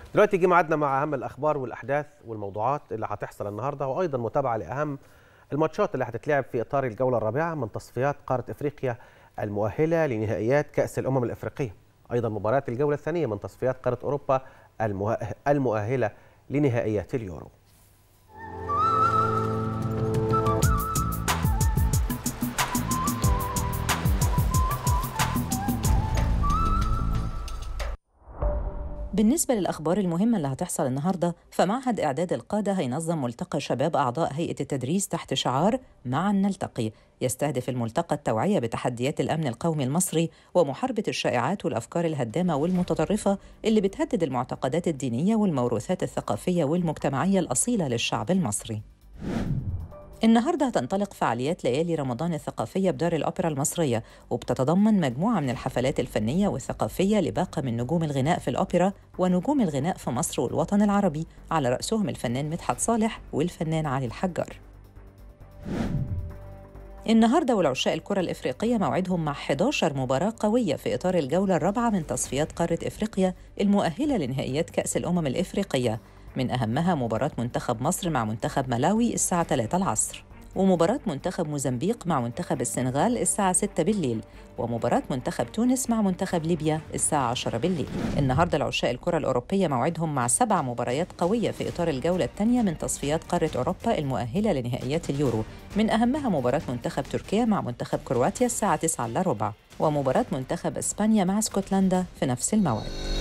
دلوقتي جه ميعادنا مع اهم الاخبار والاحداث والموضوعات اللي هتحصل النهارده وايضا متابعه لاهم الماتشات اللي هتتلعب في اطار الجوله الرابعه من تصفيات قاره افريقيا المؤهله لنهائيات كاس الامم الافريقيه ايضا مباريات الجوله الثانيه من تصفيات قاره اوروبا المؤهله لنهائيات اليورو بالنسبة للأخبار المهمة اللي هتحصل النهاردة فمعهد إعداد القادة هينظم ملتقى شباب أعضاء هيئة التدريس تحت شعار معا نلتقي يستهدف الملتقى التوعية بتحديات الأمن القومي المصري ومحاربة الشائعات والأفكار الهدامة والمتطرفة اللي بتهدد المعتقدات الدينية والموروثات الثقافية والمجتمعية الأصيلة للشعب المصري النهارده هتنطلق فعاليات ليالي رمضان الثقافية بدار الأوبرا المصرية وبتتضمن مجموعة من الحفلات الفنية والثقافية لباقة من نجوم الغناء في الأوبرا ونجوم الغناء في مصر والوطن العربي على رأسهم الفنان مدحت صالح والفنان علي الحجار النهارده والعشاء الكرة الإفريقية موعدهم مع 11 مباراة قوية في إطار الجولة الرابعة من تصفيات قارة إفريقيا المؤهلة لنهائيات كأس الأمم الإفريقية من أهمها مباراة منتخب مصر مع منتخب ملاوي الساعة 3 العصر ومباراة منتخب موزمبيق مع منتخب السنغال الساعة 6 بالليل ومباراة منتخب تونس مع منتخب ليبيا الساعة 10 بالليل النهاردة العشاء الكرة الأوروبية موعدهم مع سبع مباريات قوية في إطار الجولة الثانية من تصفيات قارة أوروبا المؤهلة لنهائيات اليورو من أهمها مباراة منتخب تركيا مع منتخب كرواتيا الساعة 9 إلا ربع ومباراة منتخب إسبانيا مع اسكتلندا في نفس الموعد